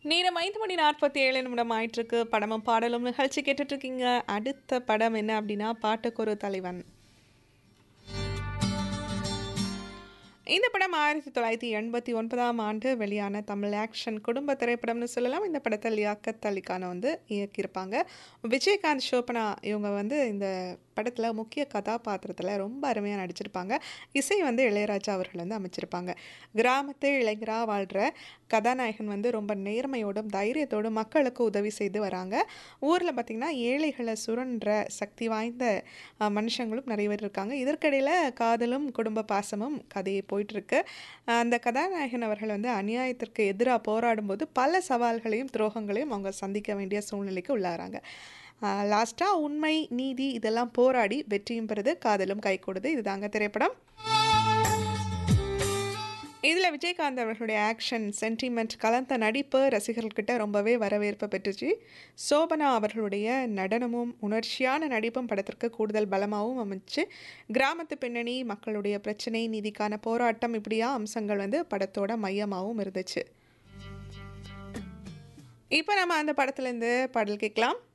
நேரம் ஐந்து மணி நாற்பத்தி ஏழு நிமிடம் ஆயிட்டிருக்கு படமும் பாடலும் நிகழ்ச்சி கேட்டுட்டு இருக்கீங்க அடுத்த படம் என்ன அப்படின்னா பாட்டுக்கொரு தலைவன் இந்த படம் ஆயிரத்தி தொள்ளாயிரத்தி எண்பத்தி ஒன்பதாம் ஆண்டு வெளியான தமிழ் ஆக்ஷன் குடும்ப திரைப்படம்னு சொல்லலாம் இந்த படத்தை லியாக்கத் அலிகான வந்து இயக்கியிருப்பாங்க விஜயகாந்த் ஷோபனா இவங்க வந்து இந்த படத்தில் முக்கிய கதாபாத்திரத்தில் ரொம்ப அருமையாக நடிச்சிருப்பாங்க இசை வந்து இளையராஜா அவர்கள் வந்து அமைச்சிருப்பாங்க கிராமத்து இளைஞராக வாழ்கிற கதாநாயகன் வந்து ரொம்ப நேர்மையோடும் தைரியத்தோடும் மக்களுக்கு உதவி செய்து வராங்க ஊரில் பார்த்திங்கன்னா ஏழைகளை சுரன்ற சக்தி வாய்ந்த அஹ், மனுஷங்களும் நிறைய பேர் இருக்காங்க இதற்கிடையில் காதலும் குடும்ப பாசமும் கதையை போயிட்டுருக்கு அந்த கதாநாயகன் அவர்கள் வந்து அநியாயத்திற்கு எதிராக போராடும்போது பல சவால்களையும் துரோகங்களையும் அவங்க சந்திக்க வேண்டிய சூழ்நிலைக்கு உள்ளாகிறாங்க லாஸ்ட்டாக உண்மை நீதி இதெல்லாம் போராடி வெற்றியும் பெறுது காதலும் கை கொடுது இதுதாங்க திரைப்படம் இதில் விஜயகாந்த் அவர்களுடைய ஆக்ஷன் சென்டிமெண்ட் கலந்த நடிப்பு ரசிகர்கள்கிட்ட ரொம்பவே வரவேற்பு பெற்றுச்சு சோபனா அவர்களுடைய நடனமும் உணர்ச்சியான நடிப்பும் படத்திற்கு கூடுதல் பலமாகவும் அமைச்சு கிராமத்து பின்னணி மக்களுடைய பிரச்சனை நீதிக்கான போராட்டம் இப்படியா அம்சங்கள் வந்து படத்தோட மையமாகவும் இருந்துச்சு இப்போ நம்ம அந்த படத்துலேருந்து பாடல் கேட்கலாம்